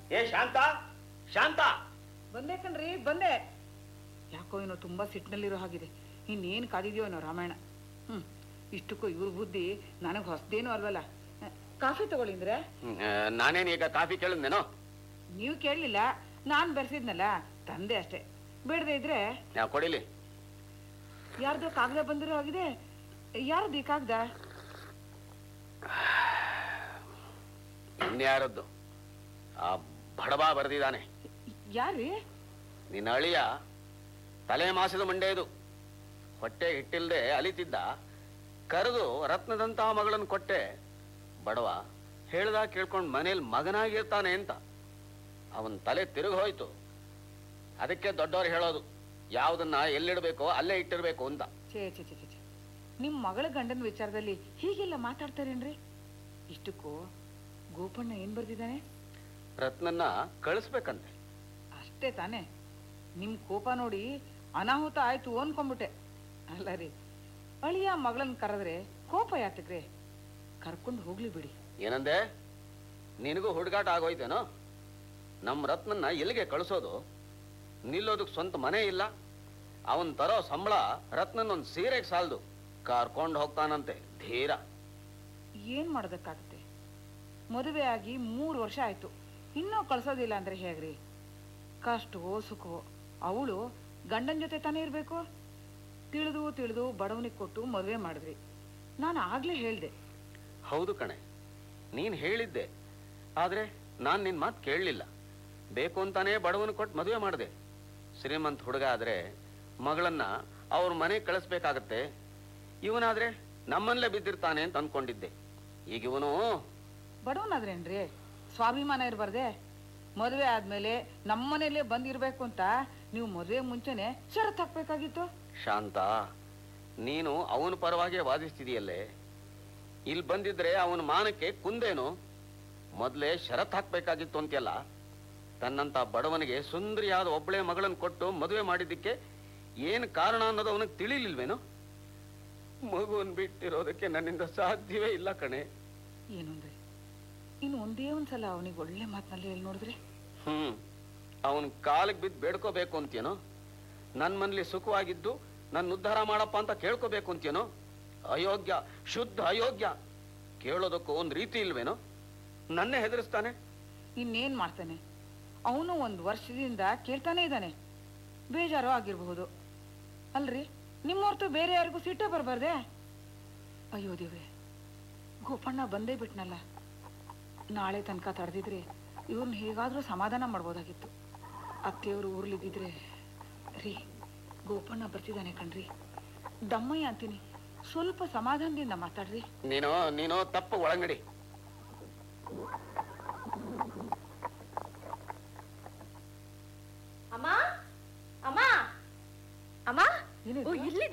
ಏ ಶಾಂತ ಶಾಂತ ಬಂದೆ ಕಣ್ರಿ ಬಂದೆ ಯಾಕೋ ಏನೋ ತುಂಬಾ ಸಿಟ್ಟಿನಲ್ಲಿರೋ ಹಾಗಿದೆ ಇನ್ನೇನು ಕಾದಿದ್ಯೋ ಏನೋ ರಾಮಾಯಣ ಹ್ಮ್ ಇಷ್ಟಕ್ಕೂ ಇವ್ರ ಬುದ್ಧಿ ನನಗೆ ಹೊಸದೇನು ಅಲ್ವಲ್ಲ ಅಹ್, ಕಾಫಿ ತಗೊಳ್ಳಿಂದ್ರೆ ನಾನೇನು ಈಗ ಕಾಫಿ ಕೇಳಿದ್ನೇನೋ ನೀವು ಕೇಳಲಿಲ್ಲ ನಾನು ಬೆರೆಸಿದ್ನಲ್ಲ ತಂದೆ ಅಷ್ಟೇ ಬೇಡದೆ ಇದ್ರೆ ನಾ ಕೊಡಿಲಿ ಯಾರ್ದೋ ಕಾಗದ ಬಂದಿರೋ ಆಗಿದೆ ಯಾರ್ದು ಈ ಕಾಗದ ಇನ್ಯಾರದ್ದು ಆ ಬಡವ ಬರೆದಿದ್ದಾನೆ ಯಾರ್ರಿ ನಿನ್ನ ಅಳಿಯ ತಲೆ ಮಾಸದ ಮಂಡೆ ಇದು ಹೊಟ್ಟೆ ಹಿಟ್ಟಿಲ್ದೆ ಅಲಿತಿದ್ದ ಕರೆದು ರತ್ನದಂತಹ ಮಗಳನ್ನು ಕೊಟ್ಟೆ ಬಡವ ಹೇಳ್ದ ಕೇಳ್ಕೊಂಡು ಮನೇಲಿ ಮಗನಾಗಿರ್ತಾನೆ ಅಂತ ಅವನ್ ತಲೆ ತಿರುಗಿ ಹೋಯ್ತು ಅದಕ್ಕೆ ದೊಡ್ಡವ್ರು ಹೇಳೋದು ಯಾವುದನ್ನ ಎಲ್ಲಿಡ್ಬೇಕೋ ಅಲ್ಲೇ ಇಟ್ಟಿರ್ಬೇಕು ಅಂತ ಛೇ ಛೇ ಛೇ ಛೇ ಛೇ. ನಿಮ್ ಮಗಳ ಗಂಡನ ವಿಚಾರದಲ್ಲಿ ಹೀಗೆಲ್ಲ ಮಾತಾಡ್ತಾರೇನ್ರಿ ಇಷ್ಟಕ್ಕೂ ಗೋಪಣ್ಣ ಏನ್ ಬರ್ದಿದ್ದಾನೆ ರತ್ನನ್ನ ಕಳಿಸ್ಬೇಕಂತೆ ಅಷ್ಟೇ ತಾನೇ ನಿಮ್ ಕೋಪ ನೋಡಿ ಅನಾಹುತ ಆಯ್ತು ಅನ್ಕೊಂಬಿಟ್ಟೆ ಅಲ್ಲ ರೀ ಅಳಿಯ ಮಗಳನ್ನ ಕರೆದ್ರೆ ಕೋಪ ಯಾತಕ್ರೆ ಕರ್ಕೊಂಡು ಹೋಗ್ಲಿ ಬಿಡಿ ಏನಂದೆ ನಿನಗೂ ಹುಡುಗಾಟ ಆಗೋಯ್ತೇನೋ ನಮ್ಮ ರತ್ನನ್ನ ಎಲ್ಲಿಗೆ ಕಳಿಸೋದು ನಿಲ್ಲೋದಕ್ಕೆ ಸ್ವಂತ ಮನೆ ಇಲ್ಲ ಅವನ್ ತರೋ ಸಂಬಳ ರತ್ನನ್ ಒಂದು ಸೀರೆಗೆ ಸಾಲದು ಕರ್ಕೊಂಡು ಹೋಗ್ತಾನಂತೆ ಧೀರ ಏನ್ ಮಾಡೋದಕ್ಕಾಗುತ್ತೆ ಮದುವೆ ಆಗಿ ಮೂರು ವರ್ಷ ಆಯ್ತು ಇನ್ನೂ ಕಳ್ಸೋದಿಲ್ಲ ಅಂದ್ರೆ ಹೇಗ್ರಿ ಕಷ್ಟವೋ ಸುಖವೋ ಅವಳು ಗಂಡನ ಜೊತೆ ತಾನೇ ಇರ್ಬೇಕು ತಿಳಿದು ತಿಳಿದು ಬಡವನಿಗೆ ಕೊಟ್ಟು ಮದುವೆ ಮಾಡಿದ್ರಿ ನಾನು ಆಗ್ಲೇ ಹೇಳ್ದೆ ಹೌದು ಕಣೆ ನೀನ್ ಹೇಳಿದ್ದೆ ಆದ್ರೆ ನಾನ್ ನಿನ್ ಮಾತು ಕೇಳಲಿಲ್ಲ ಬೇಕು ಅಂತಾನೇ ಬಡವನ ಕೊಟ್ಟು ಮದುವೆ ಮಾಡಿದೆ ಶ್ರೀಮಂತ ಹುಡುಗ ಆದ್ರೆ ಮಗಳನ್ನ ಅವ್ರ ಮನೆಗೆ ಕಳಿಸ್ಬೇಕಾಗತ್ತೆ ಇವನಾದ್ರೆ ನಮ್ಮಲ್ಲೇ ಬಿದ್ದಿರ್ತಾನೆ ಅಂತ ಅನ್ಕೊಂಡಿದ್ದೆ ಈಗ ಇವನು ಬಡವನಾದ್ರೇನ್ರಿ ಸ್ವಾಭಿಮಾನ ಇರಬಾರ್ದೆ ಮದುವೆ ಆದ್ಮೇಲೆ ನಮ್ಮನೇಲೆ ಬಂದಿರ್ಬೇಕು ಅಂತ ನೀವು ಮದುವೆ ಮುಂಚೆನೆ ಷರತ್ ಹಾಕ್ಬೇಕಾಗಿತ್ತು ಶಾಂತ ನೀನು ಅವನ ಪರವಾಗಿ ವಾದಿಸ್ತಿದೀಯಲ್ಲೇ ಇಲ್ಲಿ ಬಂದಿದ್ರೆ ಅವನ ಮಾನಕ್ಕೆ ಕುಂದೇನು ಮೊದಲೇ ಷರತ್ ಹಾಕ್ಬೇಕಾಗಿತ್ತು ಅಂತೆಲ್ಲ ತನ್ನಂತ ಬಡವನಿಗೆ ಸುಂದರಿಯಾದ ಒಬ್ಬಳೆ ಮಗಳನ್ನು ಕೊಟ್ಟು ಮದುವೆ ಮಾಡಿದ್ದಕ್ಕೆ ಏನು ಕಾರಣ ಅನ್ನೋದು ಅವನಿಗೆ ತಿಳಿಲಿಲ್ವೇನು ಮಗುವನ್ ಬಿಟ್ಟಿರೋದಕ್ಕೆ ನನ್ನಿಂದ ಸಾಧ್ಯವೇ ಇಲ್ಲ ಕಣೆ ಏನು ಅಂದ್ರೆ ಇನ್ನು ಒಂದೇ ಒಂದ್ಸಲ ಅವನಿಗೆ ಒಳ್ಳೆ ಮಾತಿನಲ್ಲಿ ಹೇಳಿ ನೋಡಿದ್ರೆ ಹ್ಮ್ ಅವನ್ ಕಾಲಿಗೆ ಬಿದ್ದು ಬೇಡ್ಕೋಬೇಕು ಅಂತೇನೋ ನನ್ ಮನ್ಲಿ ಸುಖವಾಗಿದ್ದು ನನ್ನ ಉದ್ಧಾರ ಮಾಡಪ್ಪ ಅಂತ ಕೇಳ್ಕೋಬೇಕು ಅಂತೇನೋ ಅಯೋಗ್ಯ ಶುದ್ಧ ಅಯೋಗ್ಯ ಕೇಳೋದಕ್ಕೂ ಒಂದ್ ರೀತಿ ಇಲ್ವೇನೋ ನನ್ನೇ ಹೆದರಿಸ್ತಾನೆ ಇನ್ನೇನ್ ಮಾಡ್ತಾನೆ ಅವನು ಒಂದು ವರ್ಷದಿಂದ ಕೇಳ್ತಾನೆ ಇದ್ದಾನೆ ಬೇಜಾರು ಆಗಿರಬಹುದು ಅಲ್ರಿ ನಿಮ್ಮ ಹೊರ್ತು ಬೇರೆ ಯಾರಿಗೂ ಸಿಟ್ಟೆ ಬರಬಾರ್ದೆ ಅಯ್ಯೋ ದೇವ್ರೆ ಗೋಪಣ್ಣ ಬಂದೇ ಬಿಟ್ನಲ್ಲ ನಾಳೆ ತನಕ ತಡೆದಿದ್ರೆ ಇವ್ರನ್ನ ಹೇಗಾದ್ರೂ ಸಮಾಧಾನ ಮಾಡ್ಬೋದಾಗಿತ್ತು ಅತ್ತೆಯವರು ಊರ್ಲಿದ್ದಿದ್ರೆ ರೀ ಗೋಪಣ್ಣ ಬರ್ತಿದ್ದಾನೆ ಕಣ್ರಿ ದಮ್ಮಯ್ಯ ಅಂತೀನಿ ಸ್ವಲ್ಪ ಸಮಾಧಾನದಿಂದ ಮಾತಾಡ್ರಿ ನೀನು ನೀನು ತಪ್ಪು ಒಳಂಗಡಿ ಅಮ್ಮ ಅಮ್ಮ ಅಮ್ಮ ಏನಿದು? ಓ, ಇಲ್ಲಿ